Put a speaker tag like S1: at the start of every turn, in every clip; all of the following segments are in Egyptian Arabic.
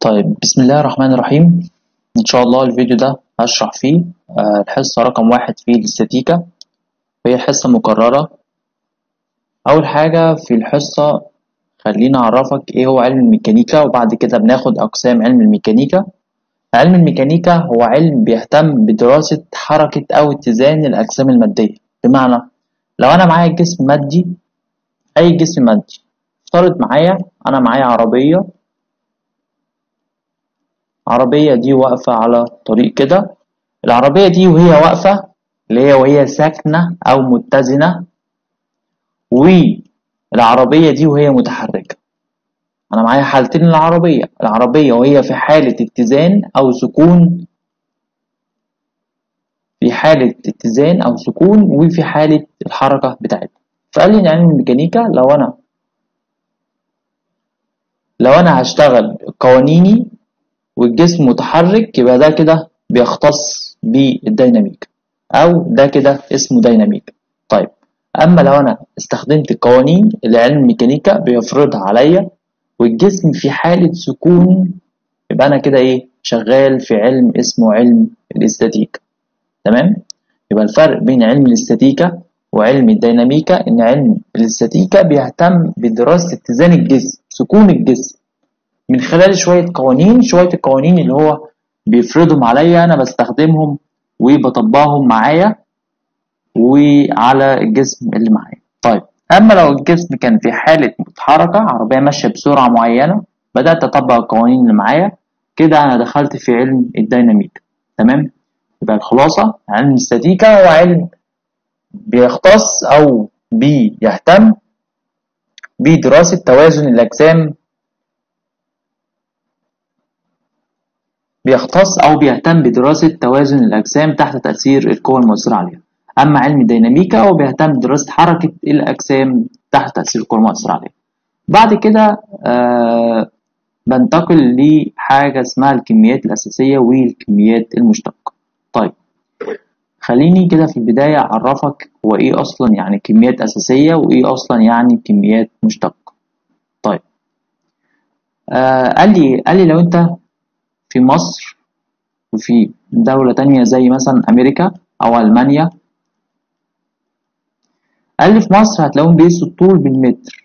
S1: طيب بسم الله الرحمن الرحيم إن شاء الله الفيديو ده هشرح فيه آه، الحصة رقم واحد في الاستاتيكا وهي حصة مكررة أول حاجة في الحصة خليني أعرفك إيه هو علم الميكانيكا وبعد كده بناخد أقسام علم الميكانيكا علم الميكانيكا هو علم بيهتم بدراسة حركة أو اتزان الأجسام المادية بمعنى لو أنا معايا جسم مادي أي جسم مادي افترض معايا أنا معايا عربية العربية دي واقفة على طريق كده العربية دي وهي واقفة اللي هي وهي ساكنة أو متزنة والعربية دي وهي متحركة أنا معايا حالتين للعربية العربية وهي في حالة اتزان أو سكون في حالة اتزان أو سكون وفي حالة الحركة بتاعتها فقال لي إن علم الميكانيكا لو أنا لو أنا هشتغل قوانيني والجسم متحرك يبقى ده كده بيختص بالديناميك او ده كده اسمه ديناميك طيب اما لو انا استخدمت القوانين اللي علم الميكانيكا بيفرضها عليا والجسم في حالة سكون يبقى انا كده ايه شغال في علم اسمه علم الاستاتيكا تمام يبقى الفرق بين علم الاستاتيكا وعلم الديناميكا ان علم الاستاتيكا بيهتم بدراسة اتزان الجسم سكون الجسم من خلال شوية قوانين شوية القوانين اللي هو بيفرضهم عليا أنا بستخدمهم وبطبقهم معايا وعلى الجسم اللي معايا طيب أما لو الجسم كان في حالة حركة عربية ماشية بسرعة معينة بدأت أطبق القوانين اللي معايا كده أنا دخلت في علم الديناميك تمام يبقى الخلاصة علم الاستاتيكا هو علم بيختص أو بيهتم بدراسة توازن الأجسام بيختص أو بيهتم بدراسة توازن الأجسام تحت تأثير القوى المؤثرة عليها أما علم الديناميكا هو بيهتم بدراسة حركة الأجسام تحت تأثير القوى المؤثرة عليها بعد كده آه بنتقل لحاجة اسمها الكميات الأساسية والكميات المشتقة طيب خليني كده في البداية أعرفك هو إيه أصلا يعني كميات أساسية وإيه أصلا يعني كميات مشتقة طيب آه قال لي قال لي لو أنت في مصر وفي دولة تانية زي مثلا أمريكا أو ألمانيا قال لي في مصر هتلاقيهم بيقيسوا الطول بالمتر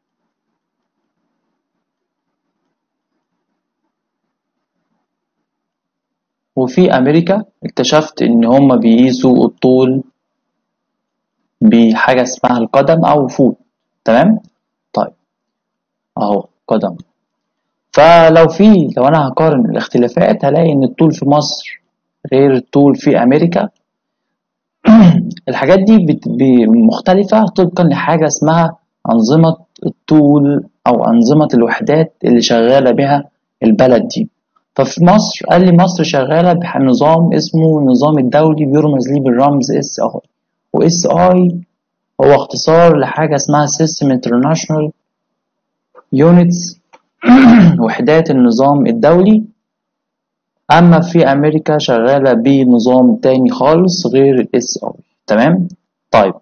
S1: وفي أمريكا اكتشفت إن هما بيقيسوا الطول بحاجة اسمها القدم أو فوت تمام طيب أهو قدم فلو في لو انا هقارن الاختلافات هلاقي ان الطول في مصر غير الطول في امريكا الحاجات دي بت... مختلفة طبقا لحاجة اسمها أنظمة الطول أو أنظمة الوحدات اللي شغالة بها البلد دي ففي مصر قال لي مصر شغالة بنظام اسمه النظام الدولي بيرمز ليه بالرمز اس اي واس اي هو اختصار لحاجة اسمها System International Units وحدات النظام الدولي أما في أمريكا شغالة بنظام تاني خالص غير ال SI تمام طيب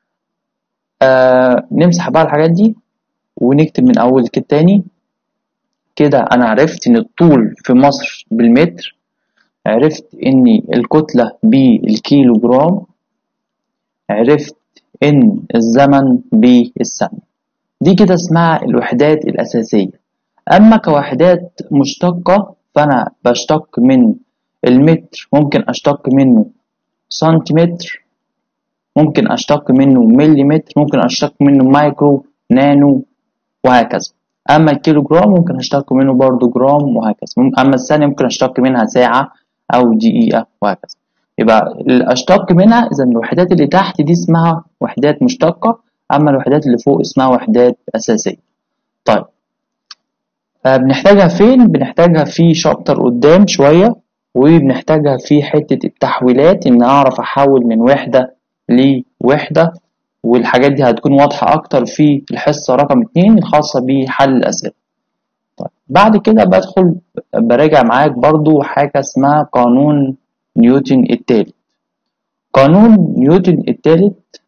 S1: آه نمسح بقى الحاجات دي ونكتب من أول كده تاني كده أنا عرفت إن الطول في مصر بالمتر عرفت إن الكتلة بالكيلو جرام عرفت إن الزمن بالثانية دي كده اسمها الوحدات الأساسية أما كوحدات مشتقة فأنا بشتق من المتر ممكن أشتق منه سنتيمتر ممكن أشتق منه مليمتر ممكن أشتق منه مايكرو نانو وهكذا أما الكيلو جرام ممكن أشتق منه برضو جرام وهكذا أما الثانية ممكن أشتق منها ساعة أو دقيقة وهكذا يبقى الأشتق منها إذا الوحدات اللي تحت دي اسمها وحدات مشتقة أما الوحدات اللي فوق اسمها وحدات أساسية طيب بنحتاجها فين؟ بنحتاجها في شابتر قدام شوية وبنحتاجها في حتة التحويلات إن أعرف أحول من وحدة لوحدة والحاجات دي هتكون واضحة أكتر في الحصة رقم اتنين الخاصة بحل الأسئلة طيب بعد كده بدخل براجع معاك برضو حاجة اسمها قانون نيوتن التالت قانون نيوتن التالت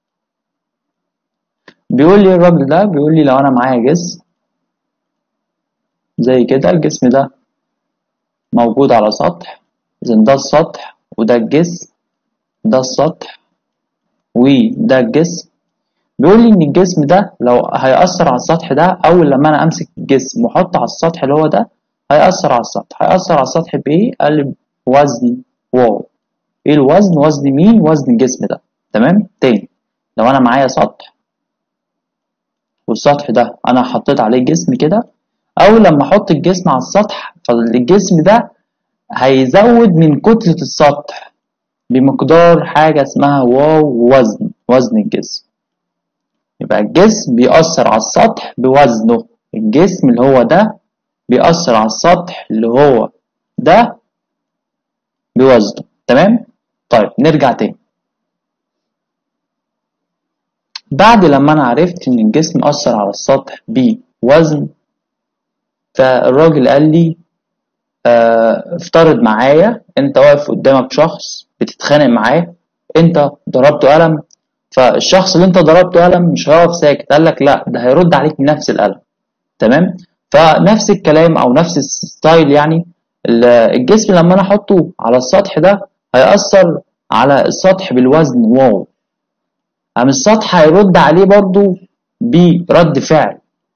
S1: بيقول لي الراجل ده بيقول لي لو انا معايا جسم زي كده الجسم ده موجود على سطح إذا ده السطح وده الجسم ده السطح وده الجسم بيقول لي إن الجسم ده لو هيأثر على السطح ده أول لما أنا أمسك الجسم وأحطه على السطح اللي هو ده هيأثر على السطح هيأثر على السطح بإيه؟ قال لي بوزن واو إيه الوزن؟ وزن مين؟ وزن الجسم ده تمام؟ تاني لو أنا معايا سطح والسطح ده أنا حطيت عليه جسم كده أول لما أحط الجسم على السطح فالجسم ده هيزود من كتلة السطح بمقدار حاجة اسمها واو وزن وزن الجسم يبقى الجسم بيأثر على السطح بوزنه الجسم اللي هو ده بيأثر على السطح اللي هو ده بوزنه تمام طيب نرجع تاني بعد لما انا عرفت ان الجسم أثر على السطح بوزن فالراجل قال لي اه افترض معايا انت واقف قدامك شخص بتتخانق معاه انت ضربته قلم فالشخص اللي انت ضربته قلم مش هيقف ساكت قال لك لا ده هيرد عليك بنفس القلم تمام فنفس الكلام او نفس الستايل يعني الجسم لما انا احطه على السطح ده هيأثر على السطح بالوزن واو قام السطح هيرد عليه برضو برد فعل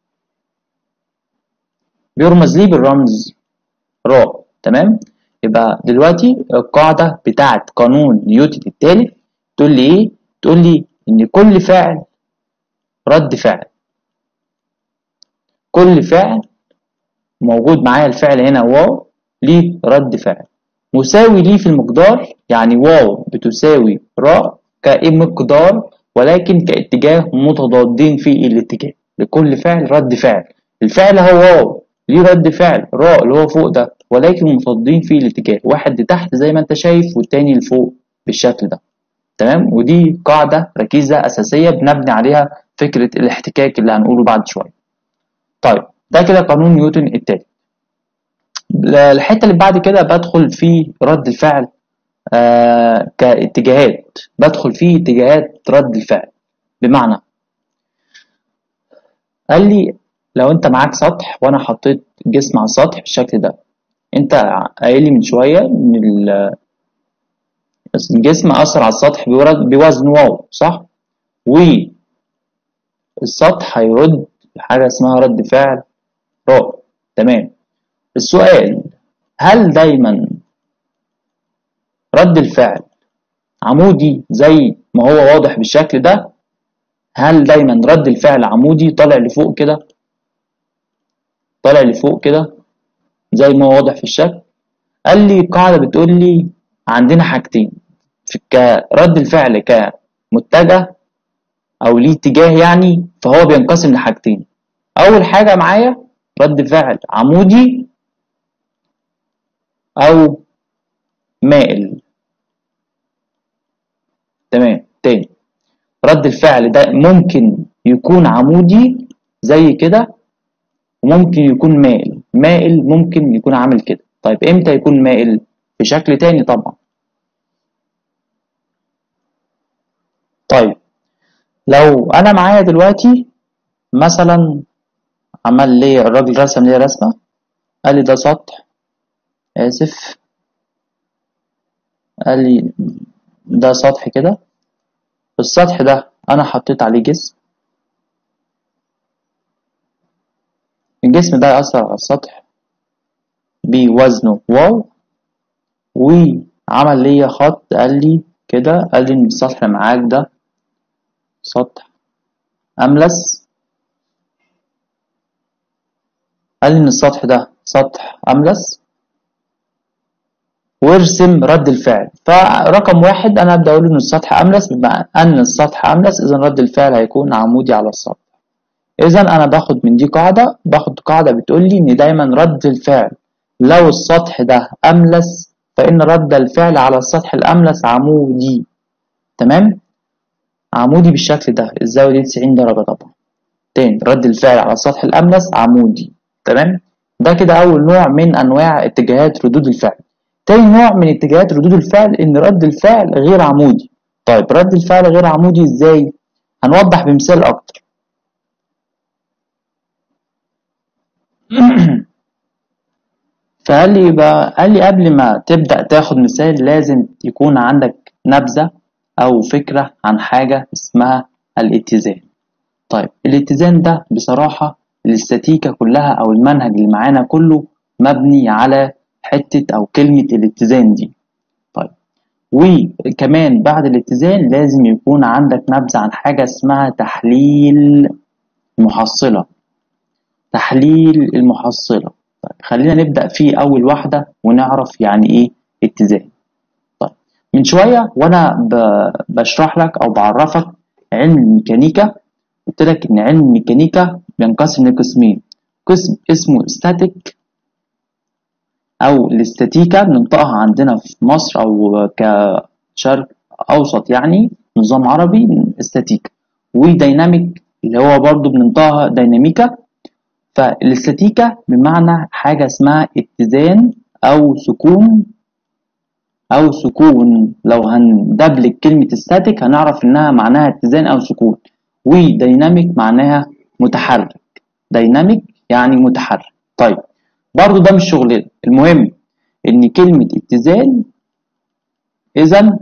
S1: بيرمز ليه بالرمز راء تمام يبقى دلوقتي القاعدة بتاعت قانون نيوتن التالت تقول لي ايه تقول لي ان كل فعل رد فعل كل فعل موجود معايا الفعل هنا واو ليه رد فعل مساوي ليه في المقدار يعني واو بتساوي راء كمقدار ولكن كاتجاه متضادين في الاتجاه لكل فعل رد فعل الفعل هو واو ليه رد فعل راء اللي هو فوق ده ولكن متضادين في الاتجاه واحد لتحت زي ما انت شايف والتاني لفوق بالشكل ده تمام ودي قاعدة ركيزة أساسية بنبني عليها فكرة الاحتكاك اللي هنقوله بعد شوية طيب ده كده قانون نيوتن التالي الحتة اللي بعد كده بدخل في رد الفعل آه كاتجاهات بدخل في اتجاهات رد الفعل بمعنى قال لي لو انت معاك سطح وانا حطيت جسم على السطح بالشكل ده انت قايل لي من شويه ان الجسم اثر على السطح بوزن واو صح والسطح هيرد حاجه اسمها رد فعل راء تمام السؤال هل دايما رد الفعل عمودي زي ما هو واضح بالشكل ده هل دايما رد الفعل عمودي طالع لفوق كده طالع لفوق كده زي ما هو واضح في الشكل قال لي قاعدة بتقول لي عندنا حاجتين في كرد الفعل كمتجه او ليه اتجاه يعني فهو بينقسم لحاجتين اول حاجة معايا رد فعل عمودي او مائل تمام تاني رد الفعل ده ممكن يكون عمودي زي كده وممكن يكون مائل مائل ممكن يكون عامل كده طيب امتى يكون مائل بشكل تاني طبعا طيب لو انا معايا دلوقتي مثلا عمل لي الراجل رسم لي رسمة قال لي ده سطح اسف قال لي ده سطح كده السطح ده انا حطيت عليه جسم الجسم ده يأثر على السطح بوزنه واو وعمل لي خط قال لي كده قال لي ان السطح اللي معاك ده سطح أملس قال لي ان السطح ده سطح أملس وارسم رد الفعل فرقم واحد انا ابدا اقول ان السطح املس بما ان السطح املس اذا رد الفعل هيكون عمودي على السطح اذا انا باخد من دي قاعده باخد قاعده بتقول لي ان دايما رد الفعل لو السطح ده املس فان رد الفعل على السطح الاملس عمودي تمام عمودي بالشكل ده الزاويه دي 90 درجه طبعا تاني رد الفعل على السطح الاملس عمودي تمام ده كده اول نوع من انواع اتجاهات ردود الفعل تاني نوع من اتجاهات ردود الفعل ان رد الفعل غير عمودي طيب رد الفعل غير عمودي ازاي هنوضح بمثال اكتر فقال لي بقى قال لي قبل ما تبدأ تاخد مثال لازم يكون عندك نبذة أو فكرة عن حاجة اسمها الاتزان طيب الاتزان ده بصراحة الاستاتيكا كلها أو المنهج اللي معانا كله مبني على حتة أو كلمة الاتزان دي طيب وكمان بعد الاتزان لازم يكون عندك نبذة عن حاجة اسمها تحليل المحصلة تحليل المحصلة طيب خلينا نبدأ في أول واحدة ونعرف يعني إيه اتزان طيب من شوية وأنا بشرح لك أو بعرفك علم الميكانيكا قلت لك إن علم الميكانيكا بينقسم لقسمين قسم اسمه static أو الاستاتيكا بننطقها عندنا في مصر أو كشرق أوسط يعني نظام عربي استاتيكا وديناميك اللي هو برضو بننطقها ديناميكا فالاستاتيكا بمعنى حاجة اسمها اتزان أو سكون أو سكون لو هندبلج كلمة static هنعرف إنها معناها اتزان أو سكون وديناميك معناها متحرك ديناميك يعني متحرك طيب برضو ده مش شغلنا المهم إن كلمة اتزان إذا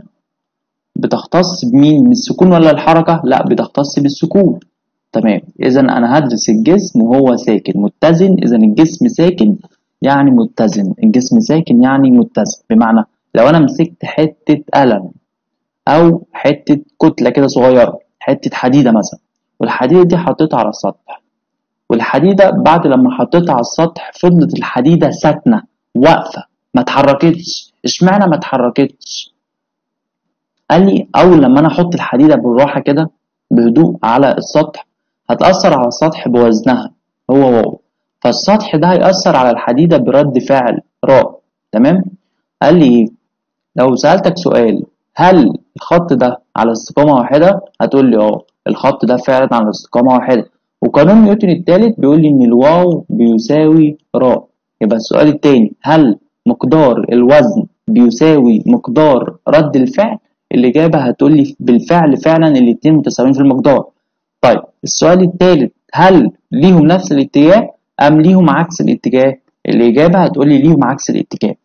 S1: بتختص بمين بالسكون ولا الحركة لا بتختص بالسكون تمام اذا انا هدرس الجسم وهو ساكن متزن اذا الجسم ساكن يعني متزن الجسم ساكن يعني متزن بمعنى لو انا مسكت حته قلم او حته كتله كده صغيره حته حديده مثلا والحديده دي حطيتها على السطح والحديده بعد لما حطيتها على السطح فضلت الحديده ساكنه واقفه ما اتحركتش اشمعنى ما اتحركتش قال لي اول لما انا احط الحديده بالراحه كده بهدوء على السطح هتأثر على السطح بوزنها هو واو فالسطح ده هيأثر على الحديدة برد فعل راء تمام قال لي ايه لو سألتك سؤال هل الخط ده على استقامة واحدة هتقول لي اه الخط ده فعلا على استقامة واحدة وقانون نيوتن الثالث بيقول لي ان الواو بيساوي راء يبقى السؤال التاني هل مقدار الوزن بيساوي مقدار رد الفعل الإجابة هتقول لي بالفعل فعلا الاتنين متساويين في المقدار طيب السؤال الثالث هل ليهم نفس الاتجاه أم ليهم عكس الاتجاه الإجابة هتقول لي ليهم عكس الاتجاه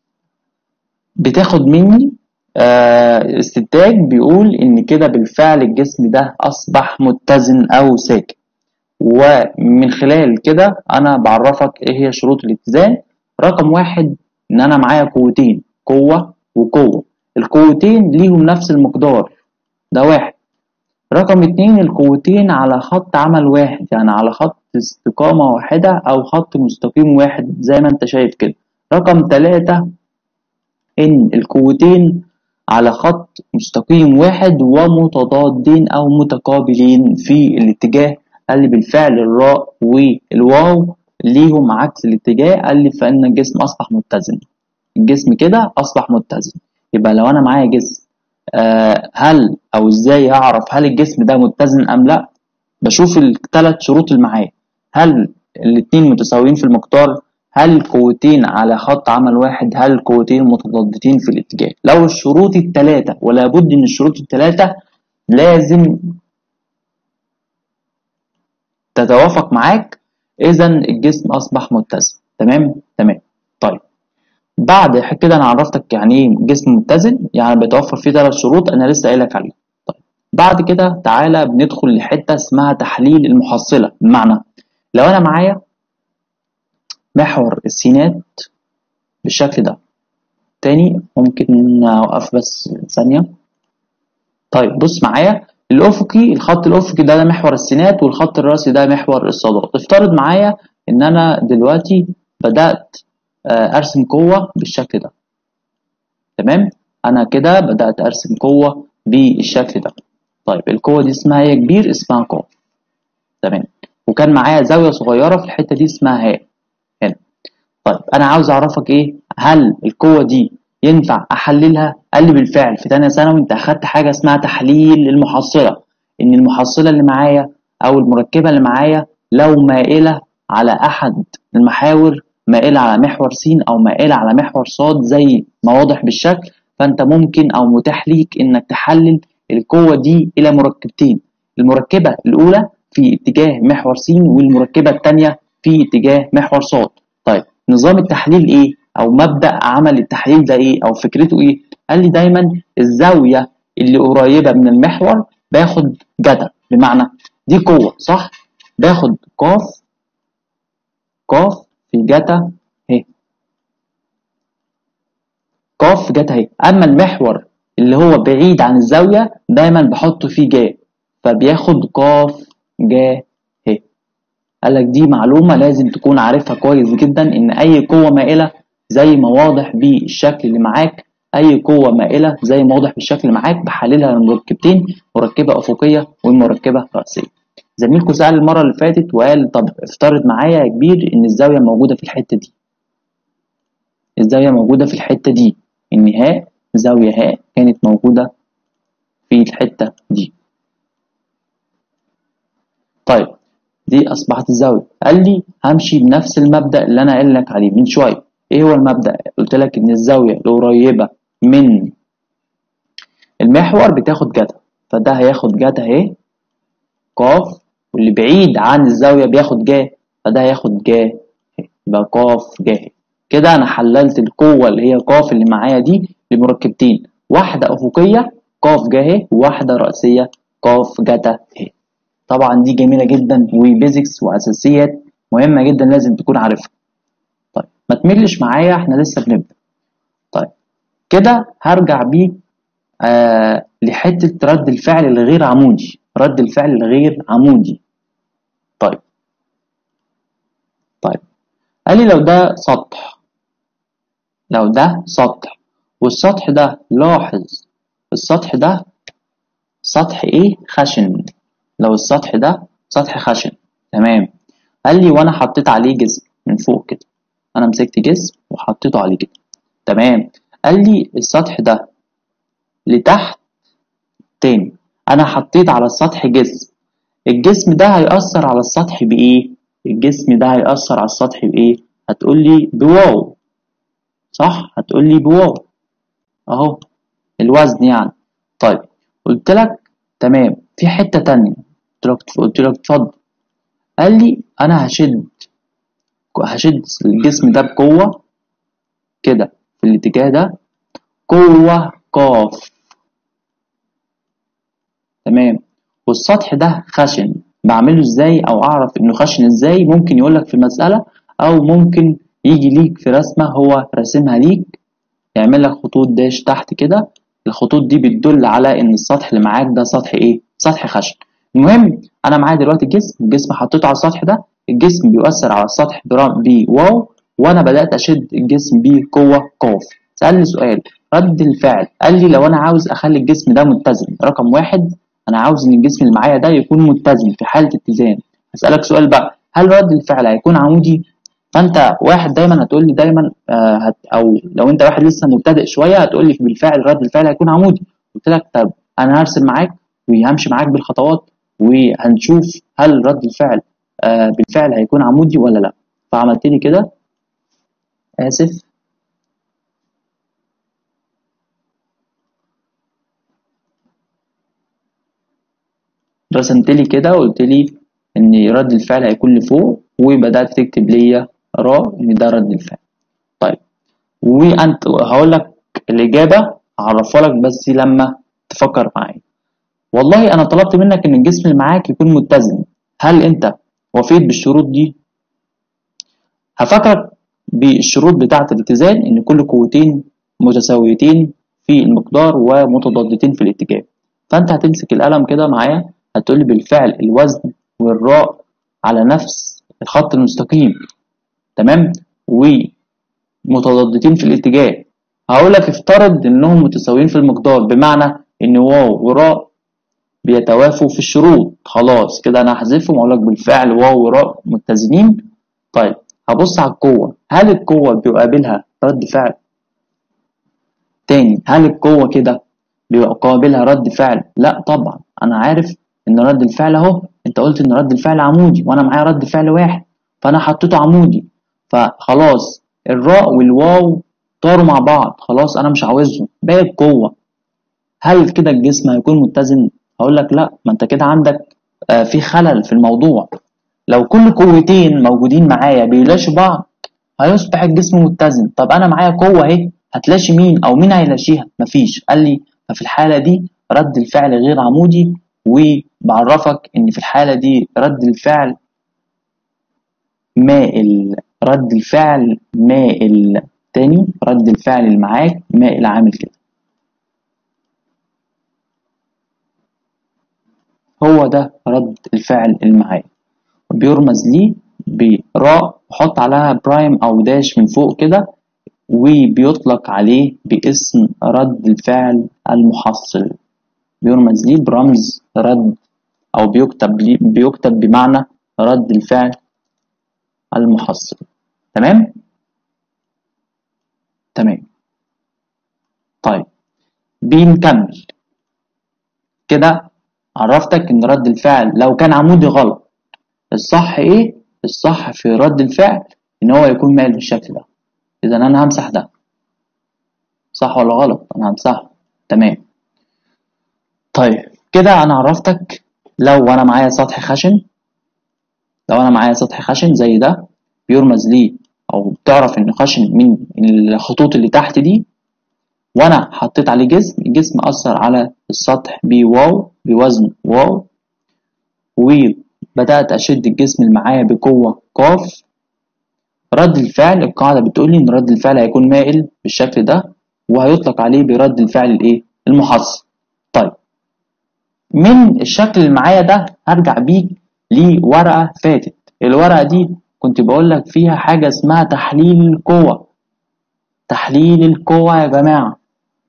S1: بتاخد مني آه استنتاج بيقول إن كده بالفعل الجسم ده أصبح متزن أو ساكن ومن خلال كده أنا بعرفك إيه هي شروط الاتزان رقم واحد إن أنا معايا قوتين قوة وقوة القوتين ليهم نفس المقدار ده واحد رقم اتنين القوتين على خط عمل واحد يعني على خط استقامة واحدة أو خط مستقيم واحد زي ما انت شايف كده رقم تلاتة إن القوتين على خط مستقيم واحد ومتضادين أو متقابلين في الاتجاه قال لي بالفعل الراء والواو ليهم عكس الاتجاه قال لي فإن الجسم أصبح متزن الجسم كده أصبح متزن يبقى لو أنا معايا جسم آه هل او ازاي اعرف هل الجسم ده متزن ام لا بشوف الثلاث شروط اللي معايا هل الاثنين متساويين في المقدار هل القوتين على خط عمل واحد هل القوتين متضادتين في الاتجاه لو الشروط الثلاثة ولا بد ان الشروط الثلاثة لازم تتوافق معاك اذا الجسم اصبح متزن تمام تمام طيب بعد كده انا عرفتك يعني ايه جسم متزن يعني بيتوفر فيه ثلاث شروط انا لسه قايلك عليهم طيب بعد كده تعالى بندخل لحته اسمها تحليل المحصله بمعنى لو انا معايا محور السينات بالشكل ده تاني ممكن اوقف بس ثانيه طيب بص معايا الافقي الخط الافقي ده, ده محور السينات والخط الراسي ده محور الصادات افترض معايا ان انا دلوقتي بدات ارسم قوه بالشكل ده تمام انا كده بدات ارسم قوه بالشكل ده طيب القوه دي اسمها يا كبير اسمها قاف تمام وكان معايا زاويه صغيره في الحته دي اسمها هاء هنا طيب انا عاوز اعرفك ايه هل القوه دي ينفع احللها قال لي بالفعل في ثانيه ثانوي انت اخدت حاجه اسمها تحليل المحصله ان المحصله اللي معايا او المركبه اللي معايا لو مائله على احد المحاور مائلة على محور س أو مائلة على محور ص زي ما واضح بالشكل فأنت ممكن أو متاح ليك إنك تحلل القوة دي إلى مركبتين المركبة الأولى في اتجاه محور س والمركبة الثانية في اتجاه محور ص طيب نظام التحليل إيه؟ او مبدا عمل التحليل ده ايه او فكرته ايه قال لي دايما الزاويه اللي قريبه من المحور باخد جتا بمعنى دي قوه صح باخد قاف قاف في جتا اهي قاف في جتا اهي اما المحور اللي هو بعيد عن الزاويه دايما بحط فيه جا فبياخد قاف جا اهي قال لك دي معلومه لازم تكون عارفها كويس جدا ان اي قوه مائله زي ما واضح بالشكل اللي معاك اي قوه مائله زي ما واضح بالشكل اللي معاك بحللها لمركبتين مركبه افقيه ومركبه راسيه زميلكم سأل المرة اللي فاتت وقال طب افترض معايا يا كبير إن الزاوية موجودة في الحتة دي الزاوية موجودة في الحتة دي إن هاء زاوية هاء كانت موجودة في الحتة دي طيب دي أصبحت الزاوية قال لي همشي بنفس المبدأ اللي أنا قايل لك عليه من شوية إيه هو المبدأ؟ قلت لك إن الزاوية القريبة من المحور بتاخد جتا فده هياخد جتا أهي قاف واللي بعيد عن الزاوية بياخد جا فده هياخد جا يبقى قاف جا كده أنا حللت القوة اللي هي قاف اللي معايا دي لمركبتين واحدة أفقية قاف جا وواحدة رأسية قاف جتا ه طبعا دي جميلة جدا وبيزكس وأساسيات مهمة جدا لازم تكون عارفها طيب ما تملش معايا احنا لسه بنبدأ طيب كده هرجع بيك آه لحتة رد الفعل الغير عمودي رد الفعل الغير عمودي طيب طيب قال لي لو ده سطح لو ده سطح والسطح ده لاحظ السطح ده سطح ايه خشن لو السطح ده سطح خشن تمام قال لي وانا حطيت عليه جسم من فوق كده انا مسكت جسم وحطيته عليه كده تمام قال لي السطح ده لتحت تاني انا حطيت على السطح جسم الجسم ده هيأثر على السطح بإيه؟ الجسم ده هيأثر على السطح بإيه؟ هتقول لي بواو صح؟ هتقول لي بواو أهو الوزن يعني طيب قلت لك تمام في حتة تانية قلت لك قلت لك اتفضل قال لي أنا هشد هشد الجسم ده بقوة كده في الاتجاه ده قوة قاف تمام والسطح ده خشن بعمله ازاي او اعرف انه خشن ازاي ممكن يقولك في مسألة او ممكن يجي ليك في رسمة هو راسمها ليك يعمل لك خطوط داش تحت كده الخطوط دي بتدل على ان السطح اللي معاك ده سطح ايه سطح خشن المهم انا معايا دلوقتي جسم الجسم حطيته على السطح ده الجسم بيؤثر على السطح بواو وانا بدات اشد الجسم بقوه قاف سالني سؤال رد الفعل قال لي لو انا عاوز اخلي الجسم ده متزن رقم واحد انا عاوز ان الجسم اللي معايا ده يكون متزن في حاله اتزان هسالك سؤال بقى هل رد الفعل هيكون عمودي فانت واحد دايما هتقول لي دايما آه هت او لو انت واحد لسه مبتدئ شويه هتقول لي بالفعل رد الفعل هيكون عمودي قلت لك طب انا هرسم معاك وهمشي معاك بالخطوات وهنشوف هل رد الفعل آه بالفعل هيكون عمودي ولا لا فعملت لي كده اسف رسمت لي كده وقلت لي ان رد الفعل هيكون لفوق وبدات تكتب لي را ان ده رد الفعل طيب وانت هقول لك الاجابه هعرفها لك بس لما تفكر معايا والله انا طلبت منك ان الجسم اللي معاك يكون متزن هل انت وفيت بالشروط دي هفكرك بالشروط بتاعه الاتزان ان كل قوتين متساويتين في المقدار ومتضادتين في الاتجاه فانت هتمسك القلم كده معايا هتقولي بالفعل الوزن والراء على نفس الخط المستقيم تمام ومتضادتين في الاتجاه هقول لك افترض انهم متساويين في المقدار بمعنى ان واو وراء بيتوافوا في الشروط خلاص كده انا هحذفهم واقول لك بالفعل واو وراء متزنين طيب هبص على القوة هل القوة بيقابلها رد فعل تاني هل القوة كده بيقابلها رد فعل لا طبعا انا عارف ان رد الفعل اهو انت قلت ان رد الفعل عمودي وانا معايا رد فعل واحد فانا حطيته عمودي فخلاص الراء والواو طاروا مع بعض خلاص انا مش عاوزهم باقي القوه هل كده الجسم هيكون متزن هقول لك لا ما انت كده عندك آه في خلل في الموضوع لو كل قوتين موجودين معايا بيلاشوا بعض هيصبح الجسم متزن طب انا معايا قوه اهي هتلاشي مين او مين هيلاشيها مفيش قال لي ففي الحاله دي رد الفعل غير عمودي وبعرفك ان في الحاله دي رد الفعل مائل رد الفعل مائل تاني رد الفعل اللي معاك مائل عامل كده هو ده رد الفعل اللي معايا بيرمز ليه براء وحط عليها برايم او داش من فوق كده وبيطلق عليه باسم رد الفعل المحصل بيرمز ليه برمز رد او بيكتب ليه بيكتب بمعنى رد الفعل المحصل تمام تمام طيب بنكمل كده عرفتك ان رد الفعل لو كان عمودي غلط الصح ايه الصح في رد الفعل ان هو يكون مائل بالشكل ده اذا انا همسح ده صح ولا غلط انا همسحه تمام طيب كده انا عرفتك لو انا معايا سطح خشن لو انا معايا سطح خشن زي ده بيرمز ليه او بتعرف ان خشن من الخطوط اللي تحت دي وانا حطيت عليه جسم الجسم اثر على السطح بواو بوزن واو وبدات اشد الجسم اللي معايا بقوه قاف رد الفعل القاعده بتقول لي ان رد الفعل هيكون مائل بالشكل ده وهيطلق عليه برد الفعل الايه المحصل طيب من الشكل اللي معايا ده هرجع بيك لورقه فاتت الورقه دي كنت بقول لك فيها حاجه اسمها تحليل القوه تحليل القوه يا جماعه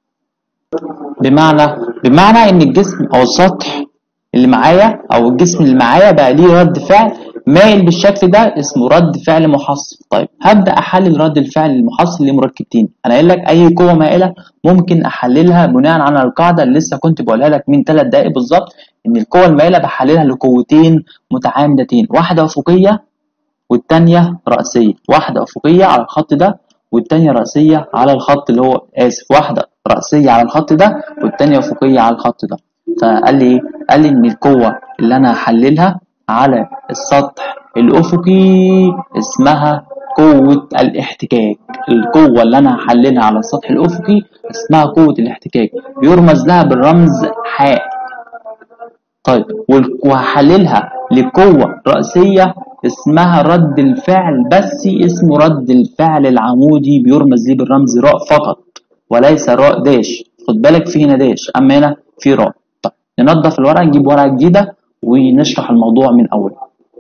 S1: بمعنى بمعنى ان الجسم او السطح اللي معايا او الجسم اللي معايا بقى ليه رد فعل مايل بالشكل ده اسمه رد فعل محصل طيب هبدا احلل رد الفعل المحصل لمركبتين انا قايل لك اي قوه مائله ممكن احللها بناء على القاعده اللي لسه كنت بقولها لك من 3 دقائق بالظبط ان القوه المائله بحللها لقوتين متعامدتين واحده افقيه والثانيه راسيه واحده افقيه على الخط ده والتانية رأسية على الخط اللي هو آسف واحدة رأسية على الخط ده والتانية أفقية على الخط ده فقال لي إيه؟ قال لي إن القوة اللي أنا هحللها على السطح الأفقي اسمها قوة الاحتكاك القوة اللي أنا هحللها على السطح الأفقي اسمها قوة الاحتكاك بيرمز لها بالرمز حاء طيب وهحللها لقوة رأسية اسمها رد الفعل بس اسمه رد الفعل العمودي بيرمز ليه بالرمز راء فقط وليس راء داش خد بالك في هنا داش اما هنا في راء طيب ننظف الورقه نجيب ورقه جديده ونشرح الموضوع من اول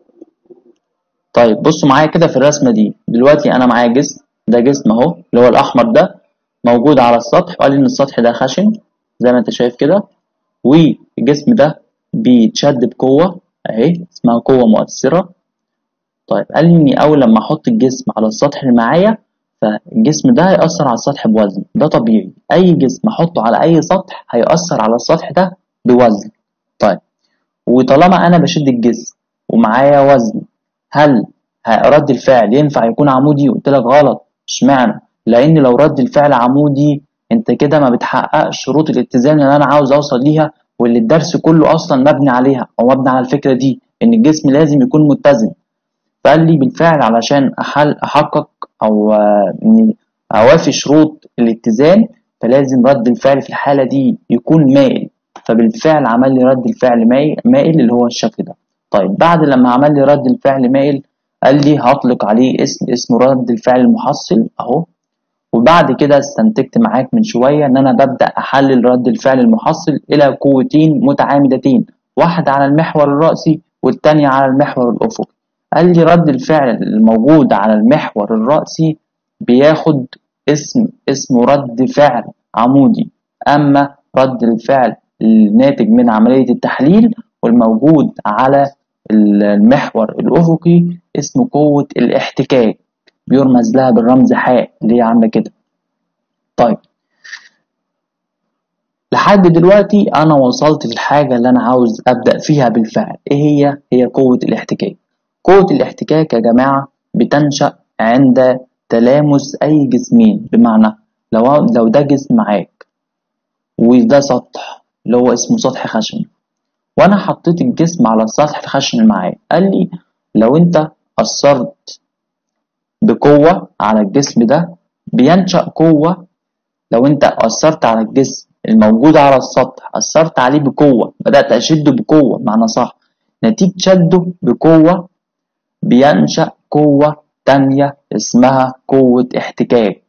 S1: طيب بصوا معايا كده في الرسمه دي دلوقتي انا معايا جسم ده جسم اهو اللي هو الاحمر ده موجود على السطح وقال ان السطح ده خشن زي ما انت شايف كده والجسم ده بيتشد بقوه اهي اسمها قوه مؤثره طيب قال لي اني اول لما احط الجسم على السطح اللي معايا فالجسم ده هيأثر على السطح بوزن ده طبيعي اي جسم احطه على اي سطح هيأثر على السطح ده بوزن طيب وطالما انا بشد الجسم ومعايا وزن هل رد الفعل ينفع يكون عمودي قلت لك غلط اشمعنى لان لو رد الفعل عمودي انت كده ما بتحققش شروط الاتزان اللي انا عاوز اوصل ليها واللي الدرس كله اصلا مبني عليها او مبني على الفكره دي ان الجسم لازم يكون متزن فقال لي بالفعل علشان أحل أحقق أو إني أوافي شروط الاتزان فلازم رد الفعل في الحالة دي يكون مائل فبالفعل عمل لي رد الفعل مائل اللي هو الشكل ده طيب بعد لما عمل لي رد الفعل مائل قال لي هطلق عليه اسم اسمه رد الفعل المحصل أهو وبعد كده استنتجت معاك من شوية إن أنا ببدأ أحلل رد الفعل المحصل إلى قوتين متعامدتين واحدة على المحور الرأسي والتانية على المحور الأفقي قال لي رد الفعل الموجود على المحور الرأسي بياخد اسم اسمه رد فعل عمودي أما رد الفعل الناتج من عملية التحليل والموجود على المحور الأفقي اسمه قوة الاحتكاك بيرمز لها بالرمز حاء اللي هي عاملة كده طيب لحد دلوقتي أنا وصلت للحاجة اللي أنا عاوز أبدأ فيها بالفعل إيه هي؟ هي قوة الاحتكاك قوة الاحتكاك يا جماعة بتنشأ عند تلامس أي جسمين بمعنى لو لو ده جسم معاك وده سطح اللي هو اسمه سطح خشن وأنا حطيت الجسم على السطح الخشن اللي معايا قال لي لو أنت أثرت بقوة على الجسم ده بينشأ قوة لو انت أثرت على الجسم الموجود على السطح أثرت عليه بقوة بدأت أشده بقوة معنى صح نتيجة شده بقوة بينشأ قوة تانية اسمها قوة احتكاك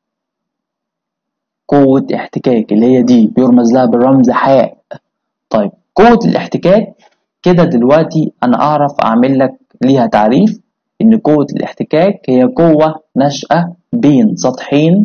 S1: قوة احتكاك اللي هي دي بيرمز لها بالرمز حاء طيب قوة الاحتكاك كده دلوقتي أنا أعرف أعمل لك ليها تعريف إن قوة الاحتكاك هي قوة نشأة بين سطحين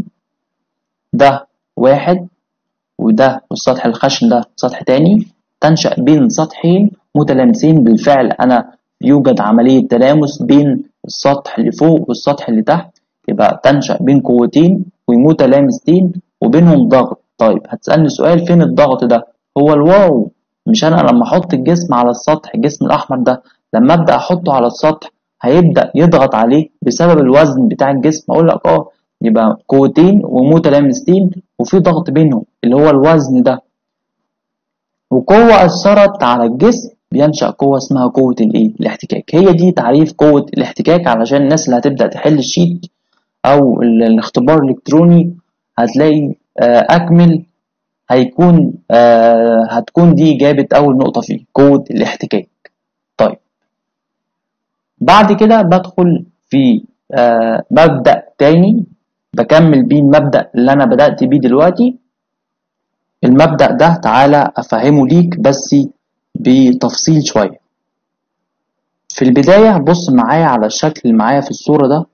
S1: ده واحد وده والسطح الخشن ده سطح تاني تنشأ بين سطحين متلامسين بالفعل أنا يوجد عملية تلامس بين السطح اللي فوق والسطح اللي تحت يبقى تنشأ بين قوتين ومتلامستين وبينهم ضغط طيب هتسألني سؤال فين الضغط ده هو الواو مش أنا لما أحط الجسم على السطح الجسم الأحمر ده لما أبدأ أحطه على السطح هيبدأ يضغط عليه بسبب الوزن بتاع الجسم أقول لك أه يبقى قوتين ومتلامستين وفي ضغط بينهم اللي هو الوزن ده وقوة أثرت على الجسم بينشأ قوة اسمها قوة الإيه؟ الاحتكاك هي دي تعريف قوة الاحتكاك علشان الناس اللي هتبدأ تحل الشيت أو الاختبار الإلكتروني هتلاقي أكمل هيكون هتكون دي إجابة أول نقطة فيه قوة الاحتكاك طيب بعد كده بدخل في مبدأ تاني بكمل بيه المبدأ اللي أنا بدأت بيه دلوقتي المبدأ ده تعالى أفهمه ليك بس بتفصيل شوية في البداية بص معايا على الشكل اللي معايا في الصورة ده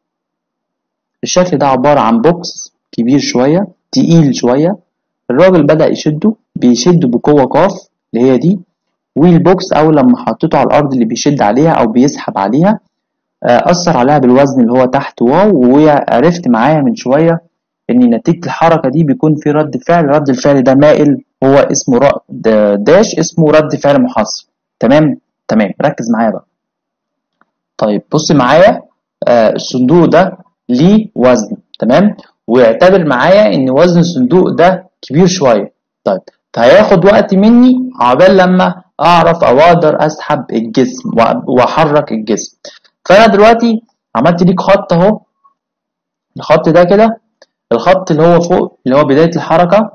S1: الشكل ده عبارة عن بوكس كبير شوية تقيل شوية الراجل بدأ يشده بيشده بقوة قاف اللي هي دي والبوكس أول لما حطيته على الأرض اللي بيشد عليها أو بيسحب عليها أثر عليها بالوزن اللي هو تحت واو وعرفت معايا من شوية إن نتيجة الحركة دي بيكون في رد فعل رد الفعل ده مائل هو اسمه رد داش اسمه رد فعل محصل تمام تمام ركز معايا بقى طيب بص معايا آه الصندوق ده ليه وزن تمام واعتبر معايا ان وزن الصندوق ده كبير شويه طيب فهياخد وقت مني عقبال لما اعرف او اقدر اسحب الجسم واحرك الجسم فانا دلوقتي عملت ليك خط اهو الخط ده كده الخط اللي هو فوق اللي هو بدايه الحركه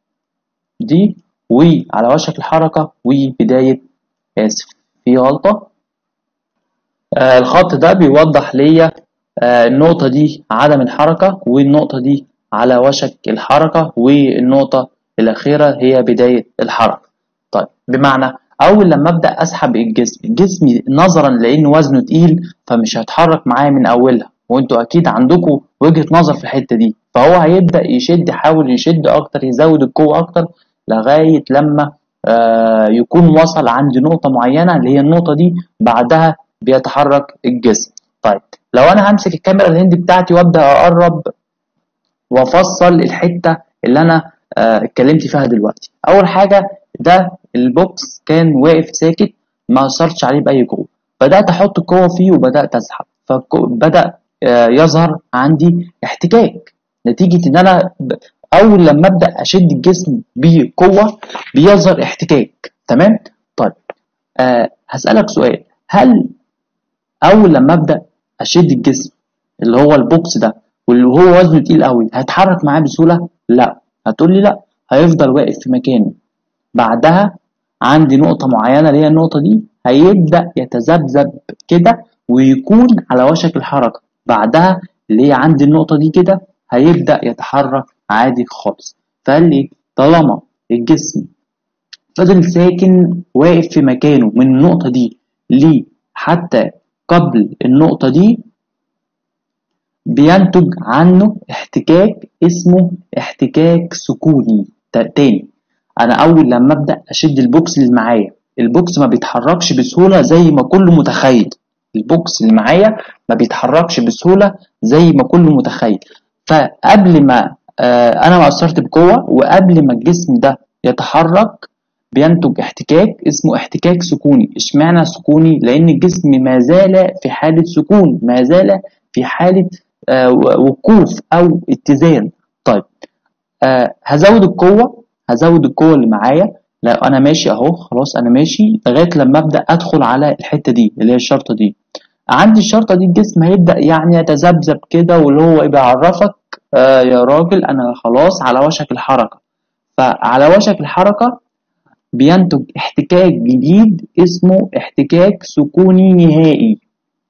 S1: دي وعلى وشك الحركة وبداية آسف في غلطة آه الخط ده بيوضح ليا آه النقطة دي عدم الحركة والنقطة دي على وشك الحركة والنقطة الأخيرة هي بداية الحركة طيب بمعنى أول لما أبدأ أسحب الجسم الجسم نظرا لأن وزنه تقيل فمش هيتحرك معايا من أولها وانتوا أكيد عندكم وجهة نظر في الحتة دي فهو هيبدأ يشد يحاول يشد أكتر يزود القوة أكتر لغاية لما آه يكون وصل عند نقطة معينة اللي هي النقطة دي بعدها بيتحرك الجسم طيب لو أنا همسك الكاميرا الهندي بتاعتي وأبدأ أقرب وأفصل الحتة اللي أنا آه اتكلمت فيها دلوقتي أول حاجة ده البوكس كان واقف ساكت ما أثرتش عليه بأي قوة بدأت أحط قوة فيه وبدأت أسحب فبدأ آه يظهر عندي احتكاك نتيجة إن أنا اول لما ابدا اشد الجسم بقوه بيظهر احتكاك تمام طيب أه هسالك سؤال هل اول لما ابدا اشد الجسم اللي هو البوكس ده واللي هو وزنه تقيل قوي هيتحرك معاه بسهوله لا هتقول لي لا هيفضل واقف في مكانه بعدها عندي نقطه معينه اللي هي النقطه دي هيبدا يتذبذب كده ويكون على وشك الحركه بعدها اللي هي عندي النقطه دي كده هيبدا يتحرك عادي خالص فقال لي طالما الجسم فضل ساكن واقف في مكانه من النقطة دي ليه حتى قبل النقطة دي بينتج عنه احتكاك اسمه احتكاك سكوني تاني انا اول لما ابدا اشد البوكس اللي معايا البوكس ما بيتحركش بسهوله زي ما كله متخيل البوكس اللي معايا ما بيتحركش بسهوله زي ما كله متخيل فقبل ما آه انا ما اثرت بقوه وقبل ما الجسم ده يتحرك بينتج احتكاك اسمه احتكاك سكوني اشمعنى سكوني لان الجسم ما زال في حاله سكون ما زال في حاله آه وقوف او اتزان طيب آه هزود القوه هزود القوه اللي معايا لا انا ماشي اهو خلاص انا ماشي لغايه لما ابدا ادخل على الحته دي اللي هي الشرطه دي عند الشرطة دي الجسم هيبدأ يعني يتذبذب كده واللي هو يبقى يعرفك آه يا راجل أنا خلاص على وشك الحركة فعلى وشك الحركة بينتج احتكاك جديد اسمه احتكاك سكوني نهائي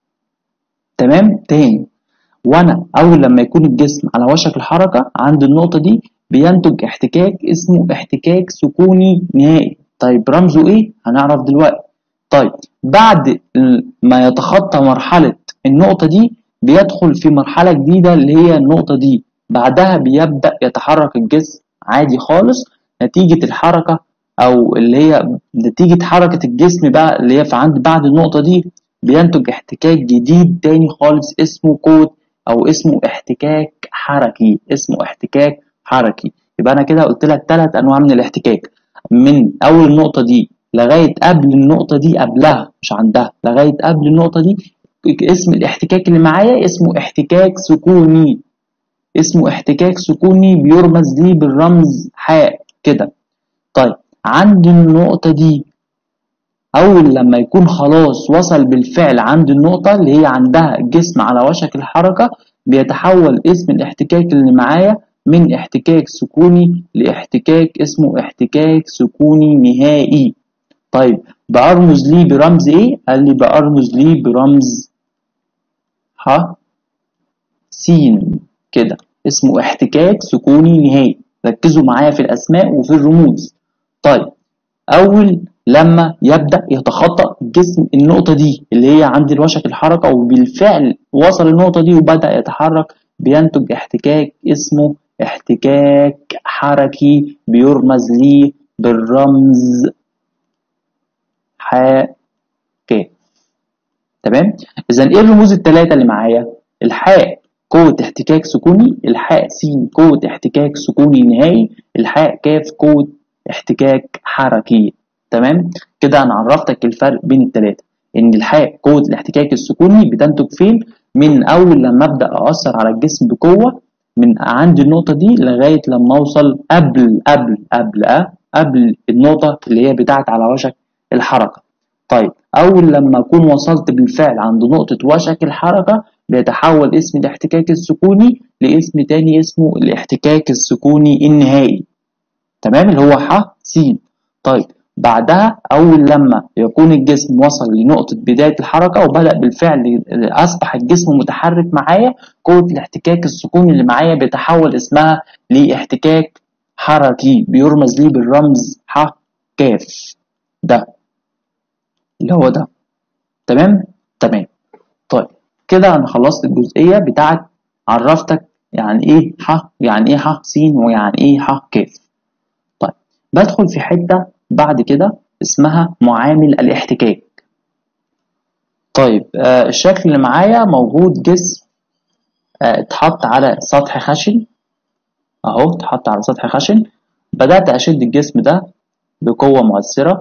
S1: تمام تاني وانا اول لما يكون الجسم على وشك الحركة عند النقطة دي بينتج احتكاك اسمه احتكاك سكوني نهائي طيب رمزه ايه هنعرف دلوقتي طيب بعد ما يتخطى مرحلة النقطة دي بيدخل في مرحلة جديدة اللي هي النقطة دي بعدها بيبدأ يتحرك الجسم عادي خالص نتيجة الحركة أو اللي هي نتيجة حركة الجسم بقى اللي هي في عند بعد النقطة دي بينتج احتكاك جديد تاني خالص اسمه كود أو اسمه احتكاك حركي اسمه احتكاك حركي يبقى أنا كده قلت لك ثلاث أنواع من الاحتكاك من أول النقطة دي لغاية قبل النقطة دي قبلها مش عندها لغاية قبل النقطة دي اسم الاحتكاك اللي معايا اسمه احتكاك سكوني اسمه احتكاك سكوني بيرمز ليه بالرمز حاء كده طيب عند النقطة دي أول لما يكون خلاص وصل بالفعل عند النقطة اللي هي عندها الجسم على وشك الحركة بيتحول اسم الاحتكاك اللي معايا من احتكاك سكوني لاحتكاك اسمه احتكاك سكوني نهائي طيب بأرمز ليه برمز ايه؟ قال لي بأرمز ليه برمز ح س كده اسمه احتكاك سكوني نهائي ركزوا معايا في الأسماء وفي الرموز طيب أول لما يبدأ يتخطى جسم النقطة دي اللي هي عند الوشك الحركة وبالفعل وصل النقطة دي وبدأ يتحرك بينتج احتكاك اسمه احتكاك حركي بيرمز ليه بالرمز ح ك تمام اذا ايه الرموز الثلاثه اللي معايا الحاء قوة احتكاك سكوني الحاء س قوة احتكاك سكوني نهائي الحاء كاف قوة احتكاك حركي تمام كده انا عرفتك الفرق بين الثلاثه ان الحاء قوة الاحتكاك السكوني بتنتج فين من اول لما ابدا اثر على الجسم بقوه من عند النقطه دي لغايه لما اوصل قبل قبل قبل أه قبل النقطه اللي هي بتاعت على وشك الحركة طيب أول لما أكون وصلت بالفعل عند نقطة وشك الحركة بيتحول اسم الاحتكاك السكوني لاسم تاني اسمه الاحتكاك السكوني النهائي تمام اللي هو ح س طيب بعدها أول لما يكون الجسم وصل لنقطة بداية الحركة وبدأ بالفعل أصبح الجسم متحرك معايا قوة الاحتكاك السكوني اللي معايا بيتحول اسمها لاحتكاك حركي بيرمز ليه بالرمز ح كاف ده اللي هو ده تمام تمام طيب كده انا خلصت الجزئيه بتاعت عرفتك يعني ايه ح يعني ايه ح س ويعني ايه ح كاف طيب بدخل في حته بعد كده اسمها معامل الاحتكاك طيب آه الشكل اللي معايا موجود جسم آه اتحط على سطح خشن اهو اتحط على سطح خشن بدات اشد الجسم ده بقوه مؤثره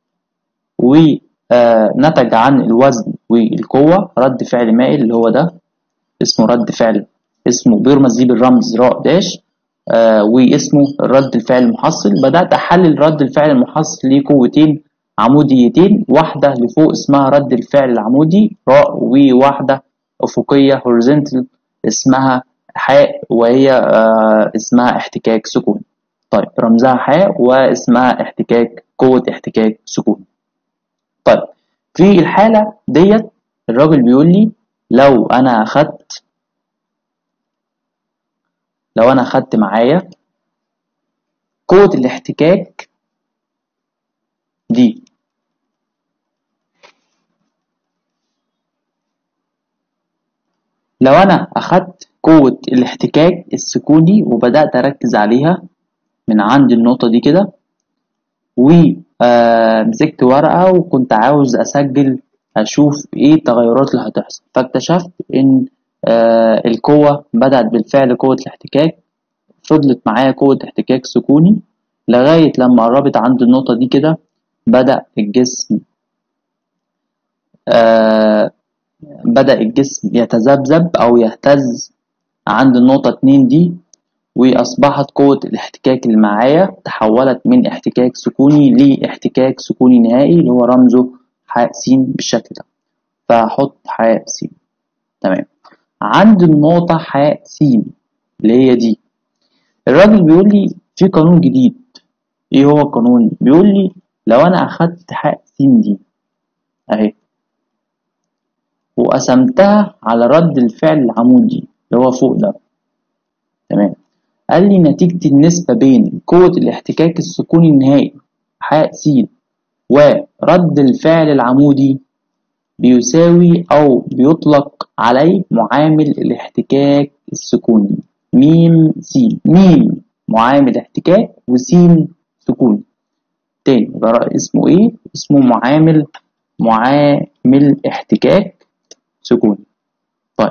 S1: ونتج عن الوزن والقوة رد فعل مائل اللي هو ده اسمه رد فعل اسمه بيرمز ليه بالرمز راء داش آه واسمه رد الفعل المحصل بدأت أحلل رد الفعل المحصل ليه قوتين عموديتين واحدة لفوق اسمها رد الفعل العمودي راء وواحدة أفقية horizontal اسمها حاء وهي آه اسمها احتكاك سكون طيب رمزها حاء واسمها احتكاك قوة احتكاك سكون طيب في الحالة ديت الراجل بيقول لي لو أنا أخدت لو أنا أخدت معايا قوة الاحتكاك دي لو أنا أخدت قوة الاحتكاك السكوني وبدأت أركز عليها من عند النقطة دي كده و آه مسكت ورقة وكنت عاوز أسجل أشوف إيه التغيرات اللي هتحصل فاكتشفت إن آه القوة بدأت بالفعل قوة الاحتكاك فضلت معايا قوة احتكاك سكوني لغاية لما قربت عند النقطة دي كده بدأ الجسم آه بدأ الجسم يتذبذب أو يهتز عند النقطة اتنين دي وأصبحت قوة الاحتكاك اللي معايا تحولت من احتكاك سكوني لاحتكاك سكوني نهائي اللي هو رمزه ح س بالشكل ده فهحط حاء س تمام عند النقطة حاء س اللي هي دي الراجل بيقول لي في قانون جديد ايه هو القانون بيقول لي لو انا اخدت حاء س دي اهي وقسمتها على رد الفعل العمودي اللي هو فوق ده تمام قال لي نتيجة النسبة بين قوة الاحتكاك السكوني النهائي حاء س ورد الفعل العمودي بيساوي أو بيطلق عليه معامل الاحتكاك السكوني ميم س ميم معامل احتكاك وس سكوني تاني يبقى اسمه ايه؟ اسمه معامل معامل احتكاك سكوني طيب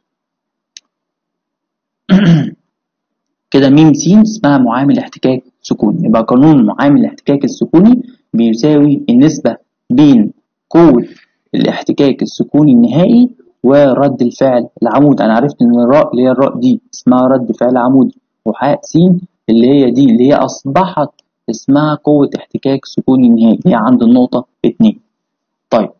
S1: كده ميم س اسمها معامل احتكاك سكوني يبقى قانون معامل الاحتكاك السكوني بيساوي النسبة بين قوة الاحتكاك السكوني النهائي ورد الفعل العمود انا عرفت ان الراء اللي هي الراء دي اسمها رد فعل عمودي وحاء س اللي هي دي اللي هي اصبحت اسمها قوة احتكاك سكوني نهائي هي عند النقطة اتنين طيب